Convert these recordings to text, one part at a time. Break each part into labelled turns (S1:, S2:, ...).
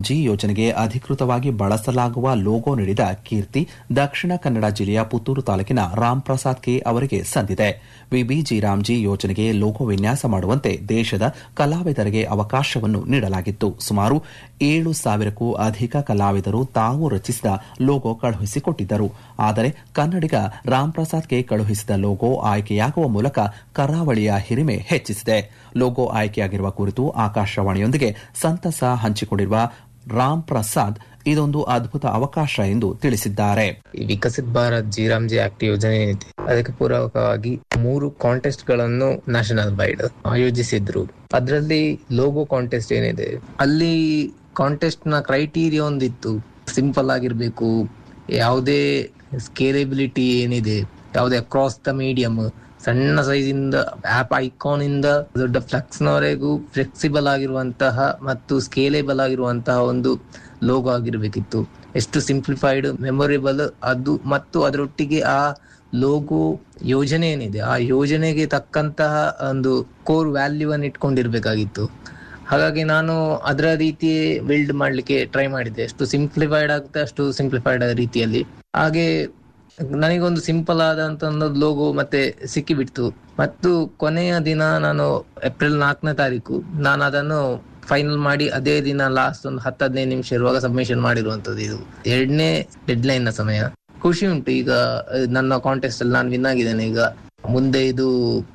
S1: G ಯೋಜನೆಗೆ ಅಧಿಕೃತವಾಗಿ ಬಳಸಲಾಗುವ ಲೋಗೋ ನೀಡಿದ ಕೀರ್ತಿ ದಕ್ಷಿಣ ಕನ್ನಡ ಜಿಲ್ಲೆಯ ಪುತ್ತೂರು ತಾಲೂಕಿನ ರಾಮ್ ಪ್ರಸಾದ್ ಕೆ ಅವರಿಗೆ ಸಂದಿದೆ ವಿಬಿಜಿ ರಾಮ್ಜಿ ಯೋಜನೆಗೆ ಲೋಗೋ ವಿನ್ಯಾಸ ಮಾಡುವಂತೆ ದೇಶದ ಕಲಾವಿದರಿಗೆ ಅವಕಾಶವನ್ನು ನೀಡಲಾಗಿತ್ತು ಸುಮಾರು ಏಳು ಸಾವಿರಕ್ಕೂ ಅಧಿಕ ಕಲಾವಿದರು ತಾವು ರಚಿಸಿದ ಲೋಗೋ ಕಳುಹಿಸಿಕೊಟ್ಟಿದ್ದರು ಆದರೆ ಕನ್ನಡಿಗ ರಾಮ್ ಪ್ರಸಾದ್ ಕೆ ಕಳುಹಿಸಿದ ಲೋಗೋ ಆಯ್ಕೆಯಾಗುವ ಮೂಲಕ ಕರಾವಳಿಯ ಹಿರಿಮೆ ಹೆಚ್ಚಿಸಿದೆ ಲೋಗೋ ಆಯ್ಕೆಯಾಗಿರುವ ಕುರಿತು ಆಕಾಶವಾಣಿಯೊಂದಿಗೆ ಸಂತಸ ಹಂಚಿಕೊಂಡಿರುವ ರಾಮ್ ಪ್ರಸಾದ್ ಇದೊಂದು ಅದ್ಭುತ ಅವಕಾಶ ಎಂದು ತಿಳಿಸಿದ್ದಾರೆ
S2: ಈ ವಿಕಸಿತ್ ಭಾರತ್ ಜಿರಾಮ್ಜಿ ಆಕ್ಟ್ ಯೋಜನೆ ಏನಿದೆ ಅದಕ್ಕೆ ಪೂರಕವಾಗಿ ಮೂರು ಕಾಂಟೆಸ್ಟ್ ಗಳನ್ನು ನ್ಯಾಷನಲ್ ವೈಡ್ ಆಯೋಜಿಸಿದ್ರು ಅದರಲ್ಲಿ ಲೋಗೋ ಕಾಂಟೆಸ್ಟ್ ಏನಿದೆ ಅಲ್ಲಿ ಕಾಂಟೆಸ್ಟ್ ನ ಕ್ರೈಟೀರಿಯಾ ಒಂದಿತ್ತು ಸಿಂಪಲ್ ಆಗಿರ್ಬೇಕು ಯಾವುದೇ ಸ್ಕೇಲೆಬಿಲಿಟಿ ಏನಿದೆ ಯಾವುದೇ ಅಕ್ರಾಸ್ ದ ಮೀಡಿಯಂ ಸಣ್ಣ ಸೈಜ್ ಇಂದ ಆಪ್ ಐಕಾನ್ ಇಂದ ದೊಡ್ಡ ಫ್ಲೆಕ್ಸ್ ನವರೆಗೂ ಫ್ಲೆಕ್ಸಿಬಲ್ ಆಗಿರುವಂತಹ ಮತ್ತು ಸ್ಕೇಲೇಬಲ್ ಆಗಿರುವಂತಹ ಒಂದು ಲೋಗೋ ಆಗಿರ್ಬೇಕಿತ್ತು ಎಷ್ಟು ಸಿಂಪ್ಲಿಫೈಡ್ ಮೆಮೊರೇಬಲ್ ಅದು ಮತ್ತು ಅದರೊಟ್ಟಿಗೆ ಆ ಲೋಗೋ ಯೋಜನೆ ಏನಿದೆ ಆ ಯೋಜನೆಗೆ ತಕ್ಕಂತಹ ಒಂದು ಕೋರ್ ವ್ಯಾಲ್ಯೂ ಅನ್ನು ಇಟ್ಕೊಂಡಿರ್ಬೇಕಾಗಿತ್ತು ಹಾಗಾಗಿ ನಾನು ಅದರ ರೀತಿ ಬಿಲ್ಡ್ ಮಾಡ್ಲಿಕ್ಕೆ ಟ್ರೈ ಮಾಡಿದ್ದೆ ಎಷ್ಟು ಸಿಂಪ್ಲಿಫೈಡ್ ಆಗುತ್ತೆ ಅಷ್ಟು ಸಿಂಪ್ಲಿಫೈಡ್ ರೀತಿಯಲ್ಲಿ ಹಾಗೆ ನನಗೊಂದು ಸಿಂಪಲ್ ಆದಂತ ಒಂದು ಲೋಗೋ ಮತ್ತೆ ಸಿಕ್ಕಿಬಿಡ್ತು ಮತ್ತು ಕೊನೆಯ ದಿನ ನಾನು ಏಪ್ರಿಲ್ ನಾಲ್ಕನೇ ತಾರೀಕು ನಾನು ಅದನ್ನು ಫೈನಲ್ ಮಾಡಿ ಅದೇ ದಿನ ಲಾಸ್ಟ್ ಒಂದು ಹತ್ತು ಹದಿನೈದು ನಿಮಿಷ ಇರುವಾಗ ಸಬ್ಮಿಷನ್ ಮಾಡಿರುವಂತದ್ದು ಇದು ಎರಡನೇ ಡೆಡ್ ಲೈನ್ ನ ಸಮಯ ಖುಷಿ ಉಂಟು ಈಗ ನನ್ನ ಕಾಂಟೆಸ್ಟ್ ಅಲ್ಲಿ ನಾನು ವಿನ್ ಆಗಿದ್ದೇನೆ ಈಗ ಮುಂದೆ ಇದು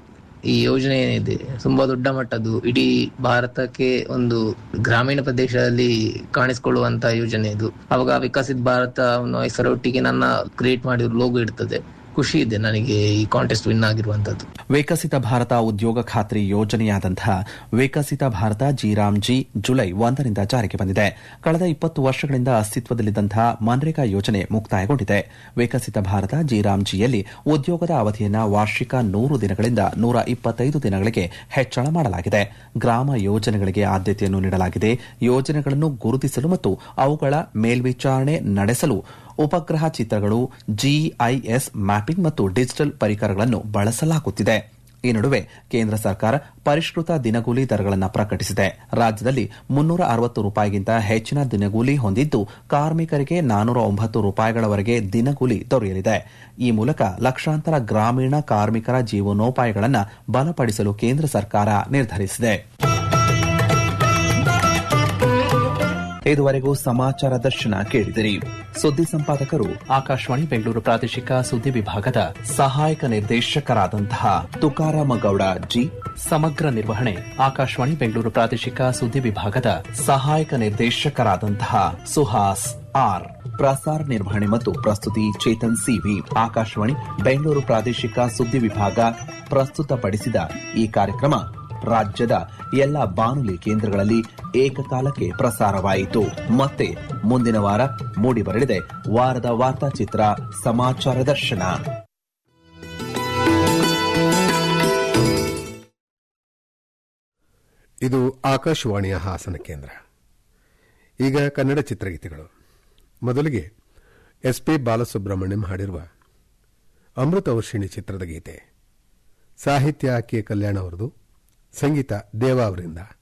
S2: ಈ ಯೋಜನೆ ಏನಿದೆ ತುಂಬಾ ದೊಡ್ಡ ಮಟ್ಟದ್ದು ಇಡೀ ಭಾರತಕ್ಕೆ ಒಂದು ಗ್ರಾಮೀಣ ಪ್ರದೇಶದಲ್ಲಿ ಕಾಣಿಸಿಕೊಳ್ಳುವಂತ ಯೋಜನೆ ಇದು ಅವಾಗ ವಿಕಸಿತ್ ಭಾರತ ಅನ್ನೋ ಹೆಸರೊಟ್ಟಿಗೆ ನನ್ನ ಕ್ರಿಯೇಟ್ ಮಾಡಿರೋ ಲೋಗೋ ಇರ್ತದೆ ಖುಷಿ ಇದೆ ನನಗೆ ಈ ಕಾಂಟೆಸ್ಟ್ ವಿನ್ ಆಗಿರುವಂತದ್ದು
S1: ವಿಕಸಿತ ಭಾರತ ಉದ್ಯೋಗ ಖಾತ್ರಿ ಯೋಜನೆಯಾದಂತಹ ವಿಕಸಿತ ಭಾರತ ಜಿರಾಮ್ಜಿ ಜುಲೈ ಒಂದರಿಂದ ಜಾರಿಗೆ ಬಂದಿದೆ ಕಳೆದ ಇಪ್ಪತ್ತು ವರ್ಷಗಳಿಂದ ಅಸ್ತಿತ್ವದಲ್ಲಿದ್ದಂತಹ ಮನ್ರೇಗಾ ಯೋಜನೆ ಮುಕ್ತಾಯಗೊಂಡಿದೆ ವಿಕಸಿತ ಭಾರತ ಜಿರಾಮ್ಜಿಯಲ್ಲಿ ಉದ್ಯೋಗದ ಅವಧಿಯನ್ನು ವಾರ್ಷಿಕ ನೂರು ದಿನಗಳಿಂದ ನೂರ ಇಪ್ಪತ್ತೈದು ದಿನಗಳಿಗೆ ಹೆಚ್ಚಳ ಮಾಡಲಾಗಿದೆ ಗ್ರಾಮ ಯೋಜನೆಗಳಿಗೆ ಆದ್ಯತೆಯನ್ನು ನೀಡಲಾಗಿದೆ ಯೋಜನೆಗಳನ್ನು ಗುರುತಿಸಲು ಮತ್ತು ಅವುಗಳ ಮೇಲ್ವಿಚಾರಣೆ ನಡೆಸಲು ಉಪಗ್ರಹ ಚಿತ್ರಗಳು ಜಿಐಎಸ್ ಮ್ಯಾಪಿಂಗ್ ಮತ್ತು ಡಿಜಿಟಲ್ ಪರಿಕರಗಳನ್ನು ಬಳಸಲಾಗುತ್ತಿದೆ ಈ ನಡುವೆ ಕೇಂದ್ರ ಸರ್ಕಾರ ಪರಿಷ್ಕೃತ ದಿನಗೂಲಿ ದರಗಳನ್ನು ಪ್ರಕಟಿಸಿದೆ ರಾಜ್ಯದಲ್ಲಿ ಮುನ್ನೂರ ಅರವತ್ತು ರೂಪಾಯಿಗಿಂತ ಹೆಚ್ಚಿನ ದಿನಗೂಲಿ ಹೊಂದಿದ್ದು ಕಾರ್ಮಿಕರಿಗೆ ನಾನೂರ ಒಂಬತ್ತು ರೂಪಾಯಿಗಳವರೆಗೆ ದಿನಗೂಲಿ ದೊರೆಯಲಿದೆ ಈ ಮೂಲಕ ಲಕ್ಷಾಂತರ ಗ್ರಾಮೀಣ ಕಾರ್ಮಿಕರ ಜೀವನೋಪಾಯಗಳನ್ನು ಬಲಪಡಿಸಲು ಕೇಂದ್ರ ಸರ್ಕಾರ ನಿರ್ಧರಿಸಿದೆ ಇದುವರೆಗೂ ಸಮಾಚಾರ ದರ್ಶನ ಕೇಳಿದಿರಿ ಸುದ್ದಿ ಸಂಪಾದಕರು ಆಕಾಶವಾಣಿ ಬೆಂಗಳೂರು ಪ್ರಾದೇಶಿಕ ಸುದ್ದಿ ವಿಭಾಗದ ಸಹಾಯಕ ನಿರ್ದೇಶಕರಾದಂತಹ ತುಕಾರಾಮ ಗೌಡ ಜಿ ಸಮಗ್ರ ನಿರ್ವಹಣೆ ಆಕಾಶವಾಣಿ ಬೆಂಗಳೂರು ಪ್ರಾದೇಶಿಕ ಸುದ್ದಿ ವಿಭಾಗದ ಸಹಾಯಕ ನಿರ್ದೇಶಕರಾದಂತಹ ಸುಹಾಸ್ ಆರ್ ಪ್ರಸಾರ ನಿರ್ವಹಣೆ ಮತ್ತು ಪ್ರಸ್ತುತಿ ಚೇತನ್ ಸಿವಿ ಆಕಾಶವಾಣಿ ಬೆಂಗಳೂರು ಪ್ರಾದೇಶಿಕ ಸುದ್ದಿ ವಿಭಾಗ ಪ್ರಸ್ತುತಪಡಿಸಿದ ಈ ಕಾರ್ಯಕ್ರಮ ರಾಜ್ಯದ ಎಲ್ಲ ಬಾನುಲಿ ಕೇಂದ್ರಗಳಲ್ಲಿ ಏಕಕಾಲಕ್ಕೆ ಪ್ರಸಾರವಾಯಿತು ಮತ್ತೆ ಮುಂದಿನ ವಾರ ಮೂಡಿಬರಲಿದೆ ವಾರದ ವಾರ್ತಾಚಿತ್ರ ಸಮಾಚಾರ ದರ್ಶನ
S3: ಇದು ಆಕಾಶವಾಣಿಯ ಹಾಸನ ಕೇಂದ್ರ ಈಗ ಕನ್ನಡ ಚಿತ್ರಗೀತೆಗಳು ಮೊದಲಿಗೆ ಎಸ್ ಪಿ ಬಾಲಸುಬ್ರಹ್ಮಣ್ಯಂ ಹಾಡಿರುವ ಅಮೃತವರ್ಷಿಣಿ ಚಿತ್ರದ ಗೀತೆ ಸಾಹಿತ್ಯ ಕೆ ಕಲ್ಯಾಣ ಅವರದು ಸಂಗೀತ ದೇವ ಅವರಿಂದ